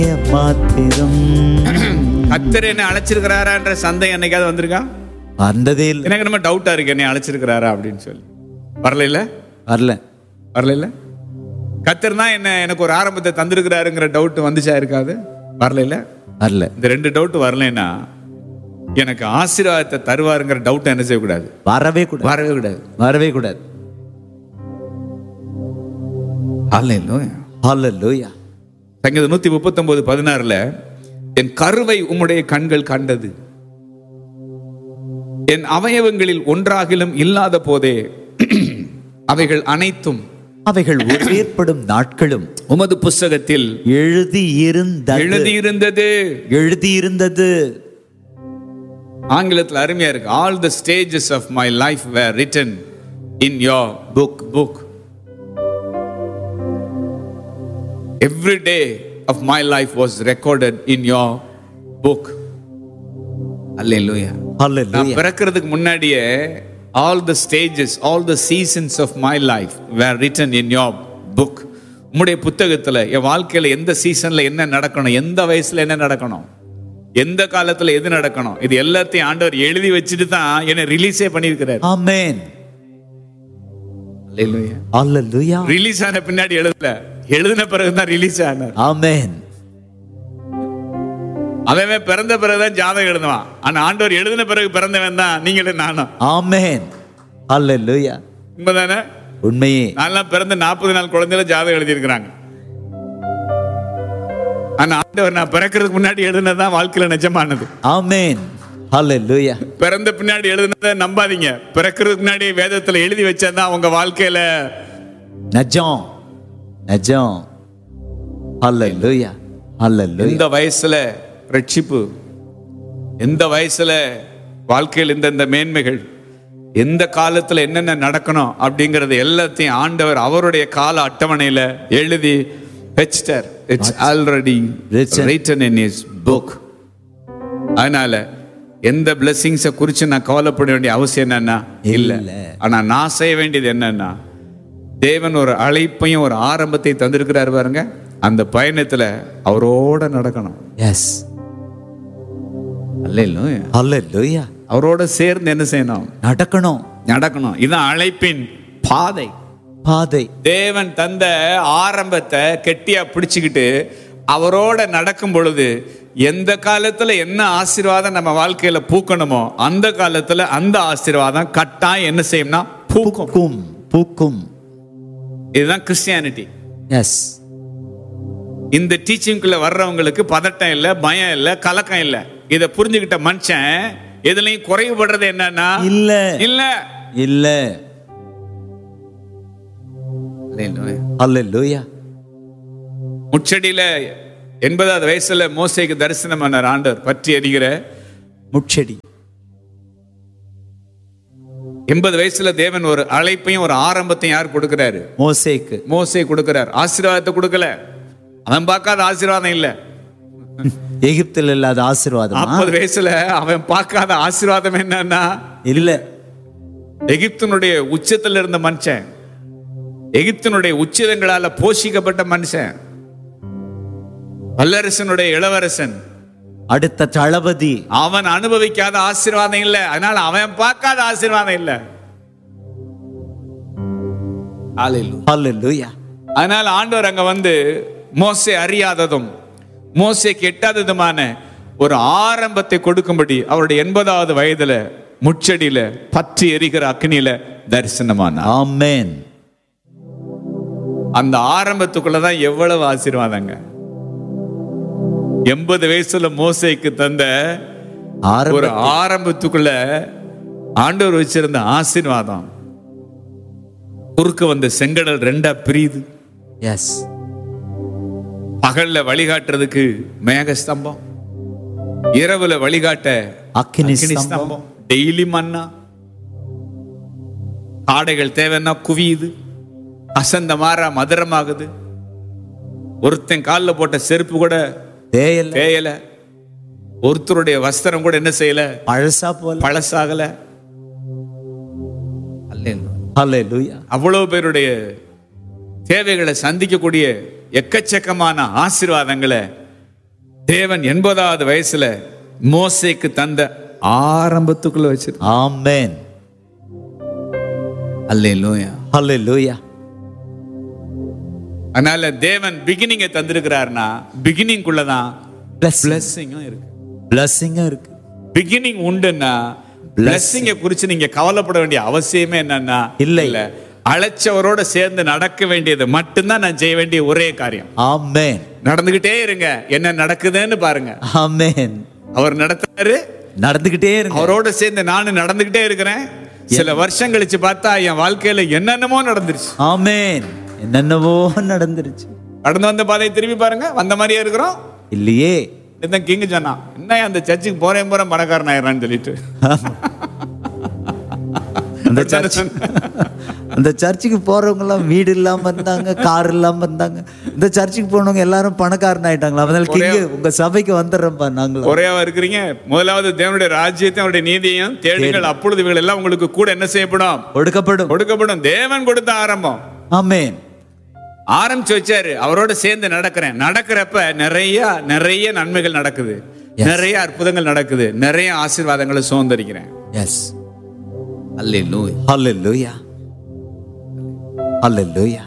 மாத்திரம் கத்தர் என்ன அழைச்சிருக்கிறாரான்ற சந்தேகம் என்னைக்காவது வந்திருக்கா வந்ததே இல்லை எனக்கு நம்ம டவுட்டா இருக்கு என்னை அழைச்சிருக்கிறாரா அப்படின்னு சொல்லி வரல இல்ல வரல வரல இல்ல கத்தர் தான் என்ன எனக்கு ஒரு ஆரம்பத்தை தந்திருக்கிறாருங்கிற டவுட் வந்துச்சா இருக்காது வரல இல்ல வரல இந்த ரெண்டு டவுட் வரலைன்னா எனக்கு ஆசீர்வாதத்தை தருவாருங்கிற டவுட் என்ன செய்யக்கூடாது வரவே கூடாது வரவே கூடாது வரவே கூடாது Hallelujah. ஹalleluya சங்கீதம் நூத்தி முப்பத்தொன்பது பதினாறுல என் கருவை உம்முடைய கண்கள் கண்டது என் அவயவங்களில் ஒன்றாகிலும் இல்லாத போதே அவைகள் அனைத்தும் அவைகள் உயிர்ப்படும் நாட்களும் உமது புஸ்தகத்தில் எழுதியிருந்தது எழுதியிருந்தது எழுதியிருந்தது ஆங்கிலத்தில் அருமையா இருக்கு all the stages of my life were written in your book book every day of my life was recorded in your book hallelujah நான் ஹalleluya பிறக்கிறதுக்கு முன்னாடியே all the stages all the seasons of my life were written in your book உம்முடைய புத்தகத்துல என் வாழ்க்கையில எந்த சீசன்ல என்ன நடக்கணும் எந்த வயசுல என்ன நடக்கணும் எந்த காலத்துல எது நடக்கணும் இது எல்லாத்தையும் ஆண்டவர் எழுதி வச்சுட்டு தான் என்னை ரிலீஸே பண்ணியிருக்கிறார் ஆமென் ஹalleluya ரிலீஸ் ஆன பின்னாடி எழுதல எழுதின பிறகு தான் ரிலீஸ் ஆனார் ஆமென் அவன் பிறந்த பிறகுதான் ஜாதகம் எழுதுவான் ஆனா ஆண்டவர் எழுதின பிறகு பிறந்தவன் தான் நீங்களும் நானும் ஆமென் ஹalleluya உண்மைதானே உண்மையே நான்லாம் பிறந்த நாற்பது நாள் குழந்தையில ஜாதகம் எழுதியிருக்கிறாங்க ஆனா ஆண்டவர் நான் பிறக்கிறதுக்கு முன்னாடி எழுதினதான் வாழ்க்கையில நிஜமானது ஆமென் ஹalleluya பிறந்த பின்னாடி எழுதினதை நம்பாதீங்க பிறக்கிறதுக்கு முன்னாடி வேதத்துல எழுதி வச்சதான் உங்க வாழ்க்கையில நஜம் நஜம் ஹalleluya ஹalleluya எந்த வயசுல ரட்சிப்பு எந்த வயசுல வாழ்க்கையில் இந்தந்த மேன்மைகள் எந்த காலத்துல என்னென்ன நடக்கணும் அப்படிங்கறது எல்லாத்தையும் ஆண்டவர் அவருடைய கால அட்டவணையில எழுதி வச்சிட்டார் it's already Written. Written in his book அதனால எந்த பிளெஸிங்ஸை குறித்து நான் கவலைப்பட வேண்டிய அவசியம் என்னன்னா இல்ல இல்ல. ஆனா நான் செய்ய வேண்டியது என்னன்னா தேவன் ஒரு அழைப்பையும் ஒரு ஆரம்பத்தை தந்திருக்கிறார் பாருங்க அந்த பயணத்துல அவரோட நடக்கணும் எஸ் அல்லேலூயா. ஹalleluya அவரோட சேர்ந்து என்ன செய்யணும் நடக்கணும் நடக்கணும் இதுதான் அழைப்பின் பாதை பாதை தேவன் தந்த ஆரம்பத்தை கெட்டியா பிடிச்சுக்கிட்டு அவரோட நடக்கும் பொழுது எந்த காலத்துல என்ன ஆசீர்வாதம் நம்ம வாழ்க்கையில பூக்கணுமோ அந்த காலத்துல அந்த ஆசீர்வாதம் கட்டாயம் என்ன செய்யும்னா பூக்கும் பூக்கும் பூக்கும் இதுதான் கிறிஸ்டியானிட்டி எஸ் இந்த டீச்சிங்குள்ள வர்றவங்களுக்கு பதட்டம் இல்லை பயம் இல்லை கலக்கம் இல்லை இதை புரிஞ்சுக்கிட்ட மனுஷன் எதுலையும் குறைவுபடுறது என்னன்னா இல்ல இல்ல இல்ல ஹalleluya முச்சடியில எண்பதாவது வயசுல மோசைக்கு தரிசனம் பண்ணார் ஆண்டவர் பற்றி எறிகிற முட்செடி எண்பது வயசுல தேவன் ஒரு அழைப்பையும் ஒரு ஆரம்பத்தையும் யார் கொடுக்கிறாரு மோசேக்கு மோசே கொடுக்கிறார் ஆசீர்வாதத்தை கொடுக்கல அவன் பார்க்காத ஆசீர்வாதம் இல்ல எகிப்தில் இல்லாத ஆசீர்வாதமா நாற்பது வயசுல அவன் பார்க்காத ஆசீர்வாதம் என்னன்னா இல்ல எகிப்தினுடைய உச்சத்துல இருந்த மனுஷன் எகிப்தினுடைய உச்சிதங்களால போஷிக்கப்பட்ட மனுஷன் வல்லரசனுடைய இளவரசன் அடுத்த தளபதி அவன் அனுபவிக்காத ஆசீர்வாதம் இல்ல அதனால அவன் பார்க்காத ஆசீர்வாதம் இல்ல Hallelujah. ஹalleluya அதனால ஆண்டவர் அங்க வந்து மோசே அறியாததும் மோசே கெட்டாததுமான ஒரு ஆரம்பத்தை கொடுக்கும்படி அவருடைய எண்பதாவது வயதுல முச்சடியில பற்றி எரிகிற அக்னியில தரிசனமானார் ஆமென் அந்த ஆரம்பத்துக்குள்ளதான் எவ்வளவு ஆசீர்வாதங்க எண்பது வயசுல மோசேக்கு தந்த ஒரு ஆரம்ப ஆரம்பத்துக்குள்ள ஆண்டவர் வச்சிருந்த ஆசீர்வாதம் குறுக்க வந்த செங்கடல் ரெண்டா பிரியுது எஸ் பகல்ல வழிகாட்டுறதுக்கு மேக ஸ்தம்பம் இரவுல வழிகாட்ட அக்கினி அக்கினி ஸ்தம்பம் ஸ்தம்பம் டெய்லி மன்னா ஆடைகள் தேவைன்னா குவியுது அசந்த மாறா மதுரமாகுது ஒருத்தன் காலில் போட்ட செருப்பு கூட தேயல தேயல ஒருத்தருடைய வஸ்திரம் கூட என்ன செய்யல பழசா போல பழசாகல ஹalleluya அவ்வளவு பேருடைய தேவைகளை சந்திக்கக்கூடிய எக்கச்சக்கமான ஆசீர்வாதங்களை தேவன் எண்பதாவது வயசுல மோசேக்கு தந்த ஆரம்பத்துக்குள்ள வச்சிரு ஆமென் அல்லேலூயா ஹalleluya அதனால தேவன் பிகினிங்கை தந்திருக்கிறாருன்னா பிகினிங் குள்ளதான் blessing பிளஸ்ஸிங்கும் இருக்கு blessing இருக்கு பிகினிங் உண்டுன்னா பிளஸ்ஸிங்கை குறிச்சு நீங்க கவலைப்பட வேண்டிய அவசியமே என்னன்னா இல்லை. இல்ல அழைச்சவரோட சேர்ந்து நடக்க வேண்டியது மட்டும்தான் நான் செய்ய வேண்டிய ஒரே காரியம் ஆமென் நடந்துகிட்டே இருங்க என்ன நடக்குதுன்னு பாருங்க ஆமென் அவர் நடத்துறாரு நடந்துகிட்டே இருங்க அவரோட சேர்ந்து நானும் நடந்துகிட்டே இருக்கிறேன் சில வருஷம் கழிச்சு பார்த்தா என் வாழ்க்கையில என்னென்னமோ நடந்துருச்சு ஆமென் என்னென்னவோ நடந்துருச்சு கடந்து வந்த பாதையை திரும்பி பாருங்க வந்த மாதிரியே இருக்கிறோம் இல்லையே இந்த கிங் சொன்னான் என்ன அந்த சர்ச்சுக்கு போறேன் போறேன் பணக்காரன் ஆயிடுறான்னு சொல்லிட்டு அந்த சர்ச் அந்த சர்ச்சுக்கு போறவங்க எல்லாம் வீடு இல்லாம இருந்தாங்க கார் இல்லாம இருந்தாங்க இந்த சர்ச்சுக்கு போனவங்க எல்லாரும் பணக்காரன் ஆயிட்டாங்களா அதனால கிங்கு உங்க சபைக்கு வந்துடுறோம்ப்பா நாங்களும் ஒரேவா இருக்கிறீங்க முதலாவது தேவனுடைய ராஜ்யத்தையும் அவருடைய நீதியையும் தேடுங்கள் அப்பொழுது இவைகள் எல்லாம் உங்களுக்கு கூட என்ன செய்யப்படும் ஒடுக்கப்படும் கொடுக்கப்படும் தேவன் கொடுத்த ஆரம்பம் ஆமென் ஆரம்பிச்சு வச்சாரு அவரோட சேர்ந்து நடக்கிறேன் நடக்கிறப்ப நிறைய நிறைய நன்மைகள் நடக்குது நிறைய அற்புதங்கள் நடக்குது நிறைய ஆசீர்வாதங்களை சுதந்திரிக்கிறேன் எஸ் அல்லேலூயா ஹalleluya ஹalleluya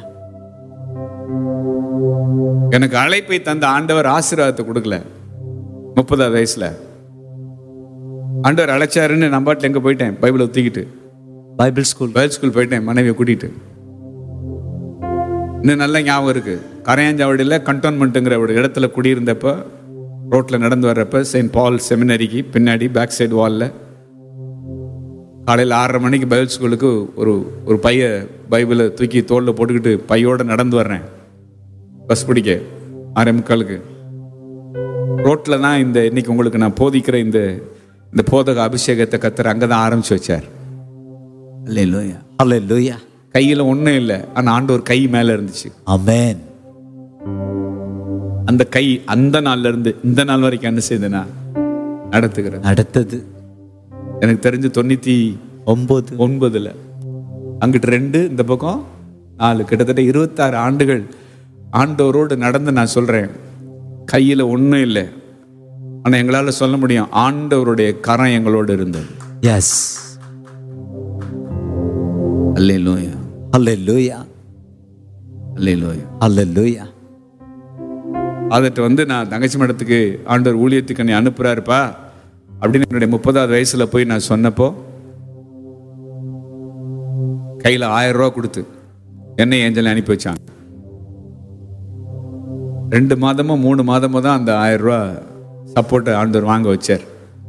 எனக்கு அழைப்பை தந்த ஆண்டவர் ஆசீர்வாதத்தை கொடுக்கல முப்பதாவது வயசுல ஆண்டவர் அழைச்சாருன்னு நான் பாட்டில் எங்க போயிட்டேன் பைபிளை ஒத்திக்கிட்டு பைபிள் ஸ்கூல் பேர்ட் ஸ்கூல் போயிட்டேன் மனைவியை கூட்டிட்டு இன்னும் நல்ல ஞாபகம் இருக்கு கரையாஞ்சாவடியில் கண்டோன்மெண்ட்டுங்கிற ஒரு இடத்துல குடியிருந்தப்ப ரோட்ல நடந்து வர்றப்ப செயின்ட் பால் செமினரிக்கு பின்னாடி பேக் சைடு வாலில் காலையில் ஆறரை மணிக்கு பைபிள் ஸ்கூலுக்கு ஒரு ஒரு பைய பைபிளை தூக்கி தோளில் போட்டுக்கிட்டு பையோட நடந்து வர்றேன் பஸ் பிடிக்க ஆறே முக்காலுக்கு ரோட்டில் தான் இந்த இன்னைக்கு உங்களுக்கு நான் போதிக்கிற இந்த இந்த போதக அபிஷேகத்தை கத்துற அங்கே தான் ஆரம்பிச்சு வச்சார் இல்லையா ஹalleluya கையில் ஒன்றும் இல்லை ஆனால் ஆண்டவர் கை மேலே இருந்துச்சு ஆமென் அந்த கை அந்த நாள்ல இருந்து இந்த நாள் வரைக்கும் என்ன செய்யுதுன்னா நடத்துகிறேன் அடுத்தது எனக்கு தெரிஞ்சு தொண்ணூற்றி ஒன்பது ஒன்பதுல அங்கிட்டு ரெண்டு இந்த பக்கம் நாலு கிட்டத்தட்ட இருபத்தாறு ஆண்டுகள் ஆண்டவரோடு நடந்து நான் சொல்றேன் கையில ஒன்றும் இல்லை ஆனா எங்களால சொல்ல முடியும் ஆண்டவருடைய கரம் எங்களோடு இருந்தது எஸ் அல்லேலூயா ஹalleluya அல்லேலூயா ஹalleluya அதட்டு வந்து நான் தங்கச்சி மடத்துக்கு ஆண்டவர் ஊழியத்துக்கு என்னை அனுப்புறாருப்பா அப்படின்னு என்னுடைய முப்பதாவது வயசுல போய் நான் சொன்னப்போ கையில ஆயிரம் ரூபா கொடுத்து என்னை ஏஞ்சல் அனுப்பி வச்சாங்க ரெண்டு மாதமோ மூணு மாதமோ தான் அந்த ஆயிரம் ரூபா சப்போர்ட்டை ஆண்டவர் வாங்க வச்சார்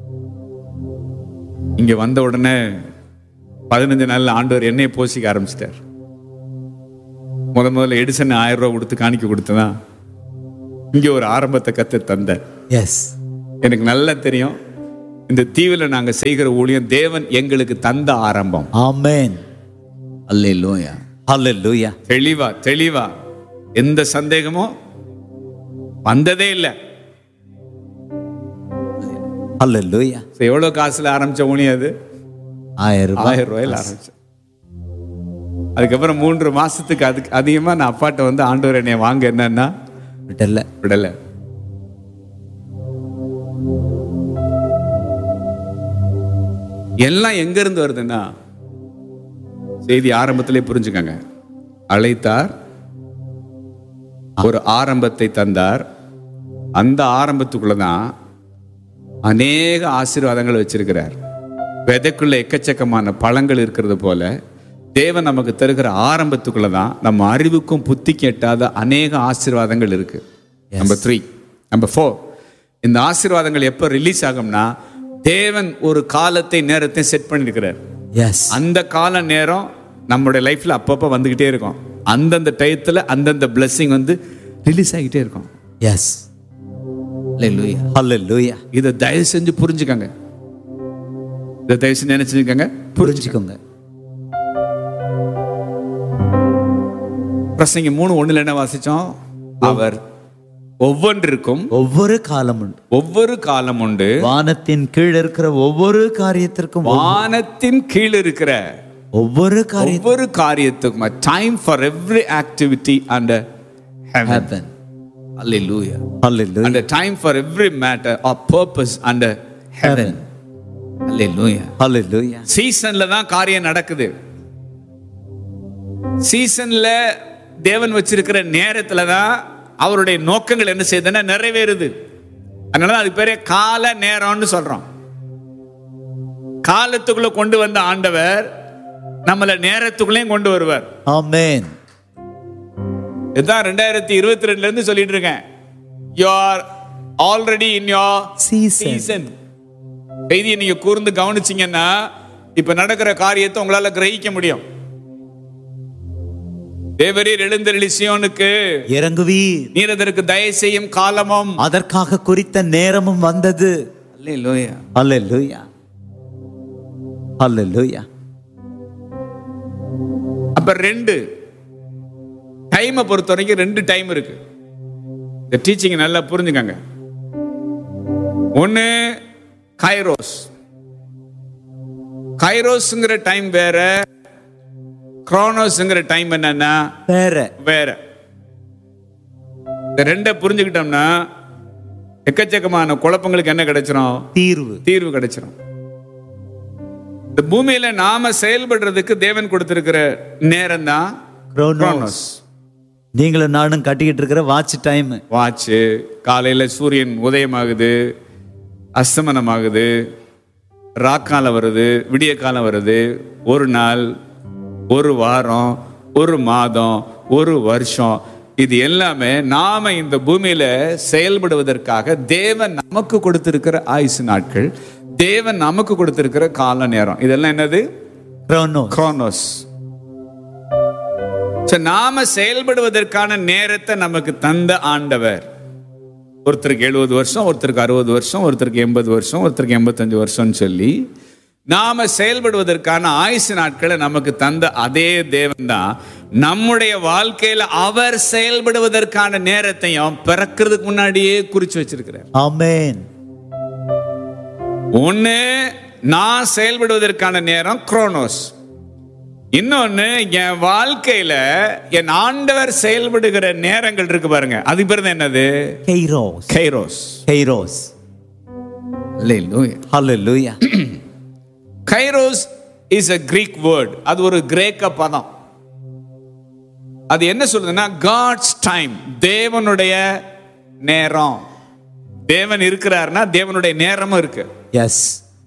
இங்க வந்த உடனே பதினஞ்சு நாள்ல ஆண்டவர் என்னைய போசிக்க ஆரம்பிச்சிட்டார் முத முதல்ல எடிசன் ஆயிரம் ரூபா கொடுத்து காணிக்க கொடுத்ததான் இங்க ஒரு ஆரம்பத்தை கத்து தந்தார் எஸ் எனக்கு நல்லா தெரியும் இந்த தீவில் நாங்க செய்கிற ஊழியம் தேவன் எங்களுக்கு தந்த ஆரம்பம் ஆமென் அல்லேலூயா ஹalleluya தெளிவா தெளிவா எந்த சந்தேகமும் வந்ததே இல்லை ஹalleluya எவ்வளவு காசுல ஆரம்பிச்ச ஊழியம் அது ஆயிரம் ரூபாய் ஆயிரம் ரூபாயில ஆரம்பிச்சேன் அதுக்கப்புறம் மூன்று மாசத்துக்கு அதுக்கு அதிகமா நான் அப்பாட்ட வந்து ஆண்டவர் என்னை வாங்க என்னன்னா விடல விடல எல்லாம் எங்க இருந்து வருதுன்னா செய்தி ஆரம்பத்திலே புரிஞ்சுக்கங்க அழைத்தார் ஒரு ஆரம்பத்தை தந்தார் அந்த ஆரம்பத்துக்குள்ளதான் அநேக ஆசீர்வாதங்கள் வச்சிருக்கிறார் விதைக்குள்ள எக்கச்சக்கமான பழங்கள் இருக்கிறது போல தேவன் நமக்கு தருகிற ஆரம்பத்துக்குள்ள தான் நம்ம அறிவுக்கும் புத்திக்கும் எட்டாத அநேக ஆசீர்வாதங்கள் இருக்கு நம்பர் த்ரீ நம்பர் ஃபோர் இந்த ஆசீர்வாதங்கள் எப்போ ரிலீஸ் ஆகும்னா தேவன் ஒரு காலத்தை நேரத்தை செட் பண்ணியிருக்கிறார் எஸ் அந்த கால நேரம் நம்மளுடைய லைஃப்ல அப்பப்போ வந்துகிட்டே இருக்கும் அந்தந்த டயத்துல அந்தந்த blessing வந்து ரிலீஸ் ஆகிட்டே இருக்கும் எஸ் ஹalleluya இதை தயவு செஞ்சு புரிஞ்சுக்கங்க இதை தயவு செஞ்சு நினைச்சுக்கங்க புரிஞ்சுக்கோங்க பிரசங்க மூணு ஒண்ணுல என்ன வாசிச்சோம் அவர் ஒவ்வொன்றிற்கும் ஒவ்வொரு காலம் உண்டு ஒவ்வொரு காலம் உண்டு வானத்தின் கீழ் இருக்கிற ஒவ்வொரு காரியத்திற்கும் வானத்தின் கீழ் இருக்கிற ஒவ்வொரு காரியம் ஒவ்வொரு காரியத்துக்கும் time for every activity and heaven Hallelujah. Hallelujah. And a time for every matter or purpose under heaven. Hallelujah. Hallelujah. சீசன்ல தான் காரியம் நடக்குது சீசன்ல தேவன் வச்சிருக்கிற நேரத்துல தான் அவருடைய நோக்கங்கள் என்ன செய்யுதுன்னா நிறைவேறுது அதனால அது பேரே கால நேரம்னு சொல்றோம் காலத்துக்குள்ள கொண்டு வந்த ஆண்டவர் நம்மள நேரத்துக்குள்ளேயும் கொண்டு வருவார் Amen. இதுதான் ரெண்டாயிரத்தி இருபத்தி ரெண்டுல இருந்து சொல்லிட்டு இருக்கேன் you are already in your Season. Season செய்தியை நீங்க கூர்ந்து கவனிச்சீங்கன்னா இப்ப நடக்கிற காரியத்தை உங்களால கிரகிக்க முடியும் தேவரீர் எழுந்தருளி சியோனுக்கு இறங்குவீர் நீர் அதற்கு தயவு செய்யும் காலமும் அதற்காக குறித்த நேரமும் வந்தது அல்லேலூயா Hallelujah. Hallelujah. அப்ப ரெண்டு டைமை பொறுத்த வரைக்கும் ரெண்டு டைம் இருக்கு இந்த டீச்சிங் நல்லா புரிஞ்சுக்கங்க ஒன்னு கைரோஸ் கைரோஸ்ங்கிற டைம் வேற குரோனோஸ்ங்கிற டைம் என்னன்னா வேற வேற இந்த ரெண்டை புரிஞ்சுக்கிட்டோம்னா எக்கச்சக்கமான குழப்பங்களுக்கு என்ன கிடைச்சிரும் தீர்வு தீர்வு கிடைச்சிரும் இந்த பூமியில நாம செயல்படுறதுக்கு தேவன் கொடுத்திருக்கிற நேரம் தான் Chronos. நீங்களும் நானும் கட்டிக்கிட்டு இருக்கிற வாட்ச் டைம் வாட்சு காலையில சூரியன் உதயமாகுது அஸ்தமனமாகுது ராக்காலம் வருது விடிய காலம் வருது ஒரு நாள் ஒரு வாரம் ஒரு மாதம் ஒரு வருஷம் இது எல்லாமே நாம இந்த பூமியில செயல்படுவதற்காக தேவன் நமக்கு கொடுத்திருக்கிற ஆயுசு நாட்கள் தேவன் நமக்கு கொடுத்திருக்கிற கால நேரம் இதெல்லாம் என்னது Chronos. குரோனோஸ் So, நாம செயல்படுவதற்கான நேரத்தை நமக்கு தந்த ஆண்டவர் ஒருத்தருக்கு எழுபது வருஷம் ஒருத்தருக்கு அறுபது வருஷம் ஒருத்தருக்கு எண்பது வருஷம் ஒருத்தருக்கு எண்பத்தஞ்சு வருஷம்னு சொல்லி நாம செயல்படுவதற்கான ஆயுசு நாட்களை நமக்கு தந்த அதே தேவன் தான் நம்முடைய வாழ்க்கையில அவர் செயல்படுவதற்கான நேரத்தையும் பிறக்கிறதுக்கு முன்னாடியே குறிச்சு வச்சிருக்கிறார் Amen. ஒண்ணு நான் செயல்படுவதற்கான நேரம் குரோனோஸ் இன்னொன்னு என் வாழ்க்கையில என் ஆண்டவர் செயல்படுகிற நேரங்கள் இருக்கு பாருங்க அது பேர் தான் என்னது Kairos. Kairos Kairos. Hallelujah. Kairos is a Greek word அது ஒரு கிரேக்க பதம் அது என்ன சொல்லுதுன்னா காட்ஸ் டைம் தேவனுடைய நேரம் தேவன் இருக்கிறாருன்னா தேவனுடைய நேரமும் இருக்கு Yes.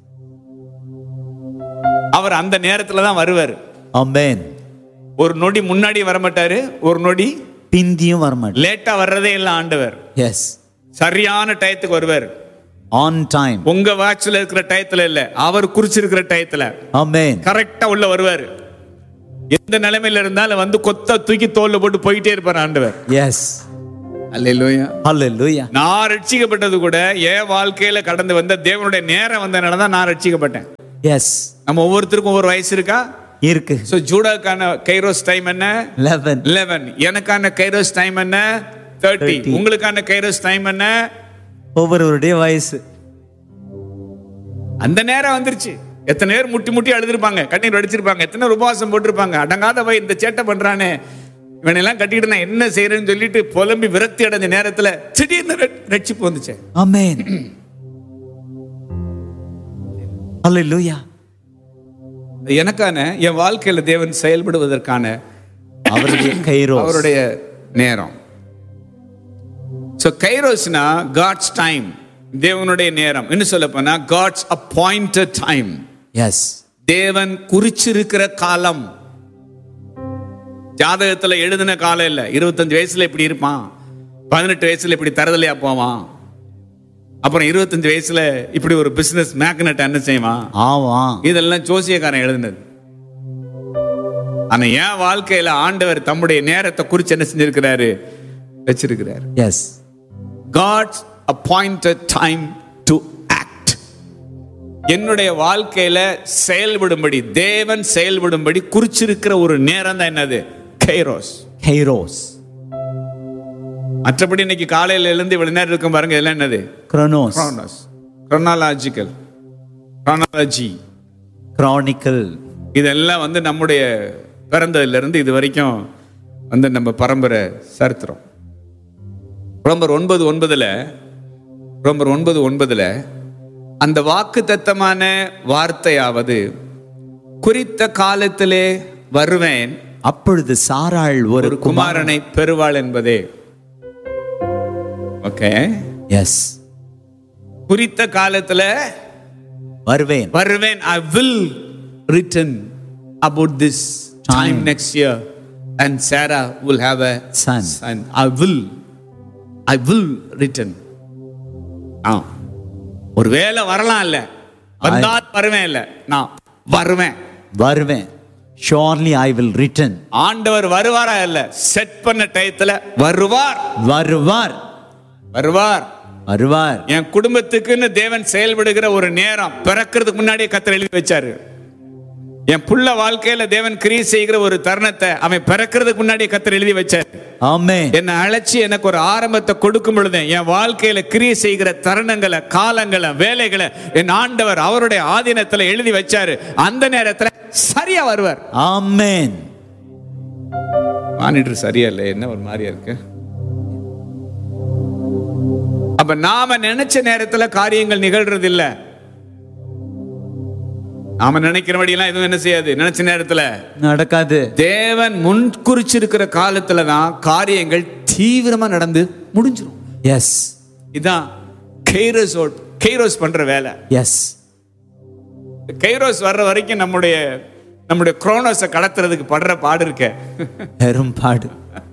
அவர் அந்த நேரத்துல தான் வருவார் Amen. ஒரு நொடி முன்னாடி வர மாட்டாரு ஒரு நொடி பிந்தியும் வரமாட்டேன் லேட்டா வர்றதே இல்லை ஆண்டவர் எஸ் சரியான டயத்துக்கு வருவார் ஆன் டைம் உங்க வாட்ச்ல இருக்கிற டயத்துல இல்ல அவர் குறிச்சிருக்கிற டயத்துல ஆமென் கரெக்டா உள்ள வருவார் எந்த நிலைமையில இருந்தாலும் வந்து கொத்த தூக்கி தோல்ல போட்டு போயிட்டே இருப்பார் ஆண்டவர் எஸ் அல்லேலூயா ஹalleluya நான் ரட்சிக்கப்பட்டது கூட என் வாழ்க்கையில கடந்து வந்த தேவனுடைய நேரம் வந்தனால தான் நான் ரட்சிக்கப்பட்டேன் எஸ் நம்ம ஒவ்வொருத்தருக்கும் ஒவ்வொரு வயசு இருக்கா இருக்கு சோ ஜூடாக்கான கைரோஸ் டைம் என்ன 11 11 எனக்கான கைரோஸ் டைம் என்ன 30 30. உங்களுக்கான கைரோஸ் டைம் என்ன ஒவ்வொருவருடைய வயசு அந்த நேரம் வந்துருச்சு எத்தனை பேர் முட்டி முட்டி அழுதுருப்பாங்க கண்ணீர் அடிச்சிருப்பாங்க எத்தனை பேர் உபவாசம் போட்டிருப்பாங்க அடங்காத வை இந்த சேட்டை பண்றானே இவனெல்லாம் கட்டிக்கிட்டு நான் என்ன செய்யறேன்னு சொல்லிட்டு புலம்பி விரக்தி அடைஞ்ச நேரத்துல திடீர்னு ரெட்- ரட்சிப்பு வந்துச்சு ஆமென் ஹalleluya எனக்கான என் வாழ்க்கையில தேவன் செயல்படுவதற்கான அவருடைய கைரோஸ் அவருடைய நேரம் ஸோ கைரோஸ்னா காட்ஸ் டைம் தேவனுடைய நேரம் இன்னும் சொல்ல போனா காட்ஸ் அப்பாயிண்டட் டைம் எஸ் தேவன் குறிச்சிருக்கிற காலம் ஜாதகத்துல எழுதின காலம் இல்ல இருபத்தஞ்சு வயசுல இப்படி இருப்பான் பதினெட்டு வயசுல இப்படி தரதலையா போவான் அப்புறம் இருபத்தஞ்சு வயசுல இப்படி ஒரு பிசினஸ் மேக்னட் என்ன செய்வான் ஆமா இதெல்லாம் ஜோசியக்காரன் எழுதினது ஆனா என் வாழ்க்கையில ஆண்டவர் தம்முடைய நேரத்தை குறிச்சு என்ன செஞ்சிருக்கிறாரு வச்சிருக்கிறார் as God's appointed time to act என்னுடைய வாழ்க்கையில செயல்படும்படி தேவன் செயல்படும்படி குறிச்சிருக்கிற ஒரு நேரம் தான் என்னது கைரோஸ் கைரோஸ் மற்றபடி இன்னைக்கு காலையில எழுந்து இவ்வளவு நேரம் இருக்கும் பாருங்க இதெல்லாம் என்னது கிரோனோஸ் chronos chronological chronology கிரானிக்கல் இதெல்லாம் வந்து நம்முடைய பிறந்ததுல இருந்து இது வரைக்கும் வந்து நம்ம பரம்பரை சரித்திரம் ரோமர் ஒன்பது ஒன்பதுல ரோமர் ஒன்பது ஒன்பதுல அந்த வாக்கு தத்தமான வார்த்தையாவது குறித்த காலத்திலே வருவேன் அப்பொழுது சாராள் ஒரு ஒரு குமாரனை பெறுவாள் என்பதே ஓகே எஸ் குறித்த காலத்துல வருவேன் வருவேன் I will return about this time next year and Sarah will have a Son. Son I will I will return ah ஒருவேளை வரலாம் இல்ல வந்தால் வருவேன் இல்ல நான் வருவேன் வருவேன் ஷோர்லி ஐ வில் ரிட்டன் ஆண்டவர் வருவாரா இல்ல செட் பண்ண டயத்துல வருவார் வருவார் வருவார் வருவார் என் குடும்பத்துக்குன்னு தேவன் செயல்படுகிற ஒரு நேரம் பிறக்கிறதுக்கு முன்னாடியே கத்தர் எழுதி வச்சாரு என் புள்ள வாழ்க்கையில தேவன் கிரியை செய்கிற ஒரு தருணத்தை அவன் பிறக்கிறதுக்கு முன்னாடியே கத்தர் எழுதி வச்சாரு ஆமென் என்னை அழைச்சி எனக்கு ஒரு ஆரம்பத்தை கொடுக்கும் பொழுது என் வாழ்க்கையில கிரியை செய்கிற தருணங்களை காலங்களை வேலைகளை என் ஆண்டவர் அவருடைய ஆதீனத்துல எழுதி வச்சாரு அந்த நேரத்துல சரியா வருவார் ஆமென் மானிட்டர் சரியா இல்லை என்ன ஒரு மாதிரியா இருக்கு அப்ப நாம நினைச்ச நேரத்துல காரியங்கள் நிகழ்றது இல்ல நாம நினைக்கிறபடியெல்லாம் எதுவும் என்ன செய்யாது நினைச்ச நேரத்துல நடக்காது தேவன் முன் குறிச்சிருக்கிற காலத்துல தான் காரியங்கள் தீவிரமா நடந்து முடிஞ்சிரும் எஸ் இதான் கைரோஸ் கைரோஸ் பண்ற வேலை எஸ் கைரோஸ் வர்ற வரைக்கும் நம்முடைய நம்முடைய குரோனோஸை கடத்துறதுக்கு படுற பாடு இருக்க பெரும் பாடு